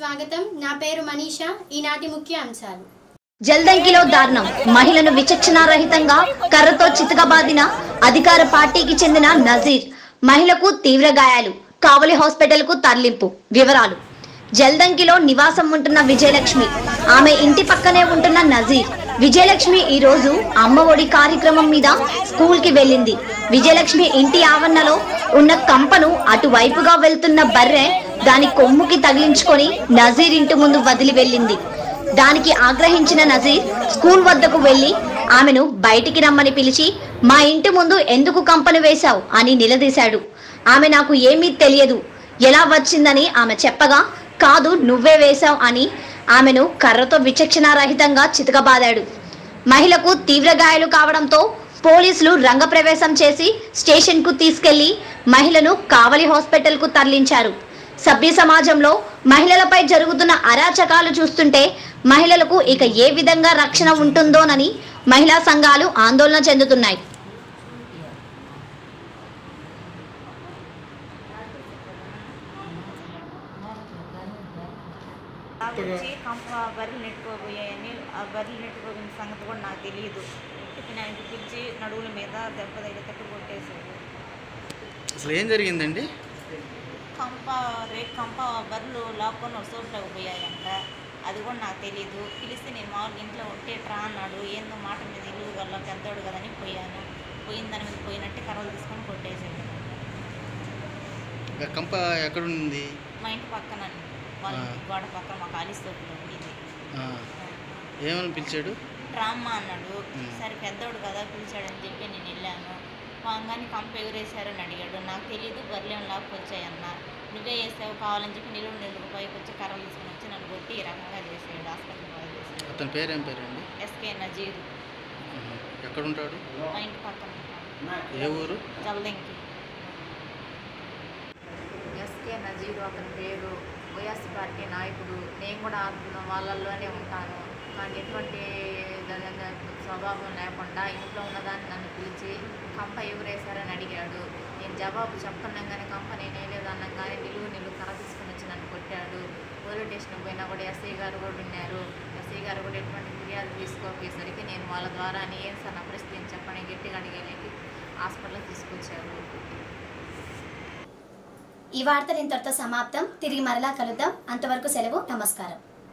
స్వాగతం నా పేరు మనీషా ఈనాటి ముఖ్య అంశాలు జల్దంకిలో దారుణం మహిళను విచక్షణారహితంగా కర్రతో చితకబాదిన అధికార పార్టీకి చెందిన నజీర్ మహిళకు తీవ్ర గాయాలు కావలి హాస్పిటల్ కు తరలింపు వివరాలు జల్దంకిలో నివాసం ఉంటున్న విజయలక్ష్మి ఆమె ఇంటి పక్కనే ఉంటున్న నజీర్ విజయలక్ష్మి ఈ రోజు అమ్మ ఒడి కార్యక్రమం మీద స్కూల్ కి వెళ్ళింది విజయలక్ష్మి ఇంటి ఆవరణలో ఉన్న కంపను అటువైపుగా వెళ్తున్న బర్రె దాని కొమ్ముకి తగిలించుకొని నజీర్ ఇంటి ముందు వదిలి వెళ్ళింది దానికి ఆగ్రహించిన నజీర్ స్కూల్ వద్దకు వెళ్లి ఆమెను బయటికి రమ్మని పిలిచి మా ఇంటి ముందు ఎందుకు కంపను వేశావు అని నిలదీశాడు ఆమె నాకు ఏమీ తెలియదు ఎలా వచ్చిందని ఆమె చెప్పగా కాదు నువ్వే వేశావు అని ఆమెను కర్రతో విచక్షణారహితంగా చితకబాదాడు మహిళకు తీవ్ర గాయాలు కావడంతో పోలీసులు రంగప్రవేశం చేసి స్టేషన్ కు తీసుకెళ్లి మహిళను కావలి హాస్పిటల్ కు తరలించారు సభ్య సమాజంలో మహిళలపై జరుగుతున్న అరాచకాలు చూస్తుంటే మహిళలకు ఇక ఏ విధంగా రక్షణ ఉంటుందోనని మహిళా సంఘాలు ఆందోళన చెందుతున్నాయి నాకు వచ్చి కంప బర్రెలు నెట్టుకోబోయాయని ఆ బర్రెలు నెట్టుకోబోయిన సంగతి కూడా నాకు తెలియదు టిఫిన్ ఆయనకి పిలిచి నడువుల మీద దెబ్బ తగిలి తట్టు కొట్టేశాడు అసలు ఏం జరిగిందండి కంప రే కంప బర్రెలు లాక్కొని ఒక చోట్లోకి పోయాయంట అది కూడా నాకు తెలియదు పిలిస్తే నేను మామూలుగా ఇంట్లో ఉంటే ట్రా అన్నాడు ఏందో మాట మీద ఇల్లు గల్ల పెద్దోడు కదని పోయాను పోయిన దాని మీద పోయినట్టే కర్రలు తీసుకొని కొట్టేసాడు ఆ కంప ఎక్కడుంది మా ఇంటి పక్కన వాళ్ళ ఆ. గోడ పక్కన మా ఖాళీ తోటలో ఉండేది ఆ, ఏమని పిలిచాడు డ్రామా అన్నాడు మ్మ్. సరే పెద్దోడు కదా పిలిచాడని చెప్పి నేను వెళ్ళాను వాంగాని కంప ఎగురేశారని అడిగాడు నాకు తెలియదు బర్లేం లాక్కొచ్చాయన్న నువ్వే వేసావు కావాలని చెప్పి నిలువు నిలువు పైకి వచ్చి కర్రలు తీసుకొని వచ్చి నన్ను కొట్టి ఈ రకంగా చేసాడు హాస్పిటల్ బాగా చేసాడు అతని పేరేం పేరండి ఎస్కే నజీరు ఆహా. ఎక్కడుంటాడు మా ఇంటి పక్కన ఉంటాడు. ఏ ఊరు జల్దంకి ఎస్కే నజీరు అతని పేరు వైఎస్ పార్టీ నాయకుడు నేను కూడా అతను వాళ్ళల్లోనే ఉంటాను కానీ ఎటువంటి ద- స్వభావం లేకుండా ఇంట్లో ఉన్నదాన్ని నన్ను పిలిచి కంప ఎగురేశారని అడిగాడు నేను జవాబు చెప్పన్నాగానే కంప నేను వేయలేదు అన్నగానే నిలువు నిలువు కర్ర తీసుకుని వచ్చి నన్ను కొట్టాడు పోలీస్ స్టేషన్కి పోయినా కూడా ఎస్ఐ గారు కూడా ఉన్నారు ఎస్ఐ గారు కూడా ఎటువంటి ఫిర్యాదు తీసుకోపోయేసరికి నేను వాళ్ళ ద్వారా ఏం సార్ నా పరిస్థితి ఏం చెప్పని గట్టిగా అడిగేకి హాస్పిటల్కి తీసుకొచ్చారు ఈ వార్తలు ఇంతటితో సమాప్తం తిరిగి మరలా కలుద్దాం అంతవరకు సెలవు నమస్కారం